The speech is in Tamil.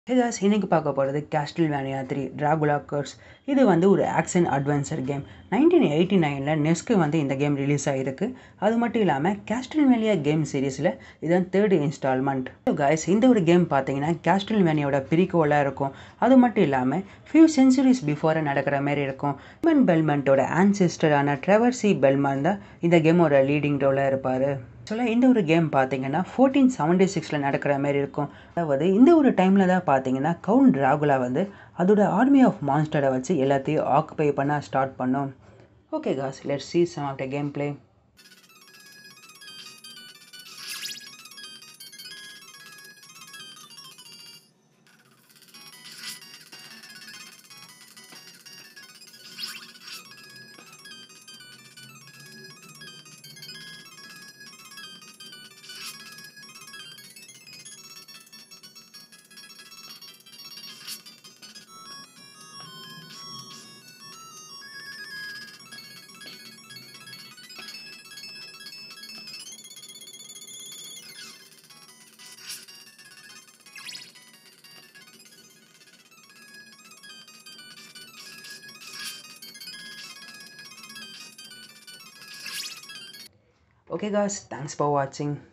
ஹேகாஸ் இன்னைக்கு பார்க்க போகிறது Castlevania three Dracula curse இது வந்து ஒரு action adventure game nineteen eighty நைனில் நெஸ்க்கு வந்து இந்த கேம் ரிலீஸ் ஆகிருக்கு அது மட்டும் இல்லாமல் கேஸ்டில் வேனியா கேம் சீரீஸில் இதுதான் தேர்டு இன்ஸ்டால்மெண்ட் காய்ஸ் இந்த ஒரு கேம் பார்த்தீங்கன்னா கேஸ்டில் வேனியோட பிரிக்கோலாக இருக்கும் அது மட்டும் இல்லாமல் ஃபியூ சென்ச்சுரிஸ் பிஃபோராக நடக்கிற மாதிரி இருக்கும் ஹியூமன் பெல்மெண்ட்டோட ஆன்சிஸ்டரான ட்ரெவர்சி பெல்மன் தான் இந்த கேமோட லீடிங் ரோலாக இருப்பார் சொல்ல இந்த ஒரு கேம் பார்த்தீங்கன்னா ஃபோர்டீன் செவன்டி சிக்ஸில் நடக்கிற மாதிரி இருக்கும் அதாவது இந்த ஒரு டைமில் தான் பார்த்தீங்கன்னா கவுண்ட் டிராகுலா வந்து அதோட ஆர்மி ஆஃப் மான்ஸ்டரை வச்சு எல்லாத்தையும் ஆக்குபை பண்ண ஸ்டார்ட் பண்ணோம் okay cause let see some of the game play Okay guys, thanks for watching.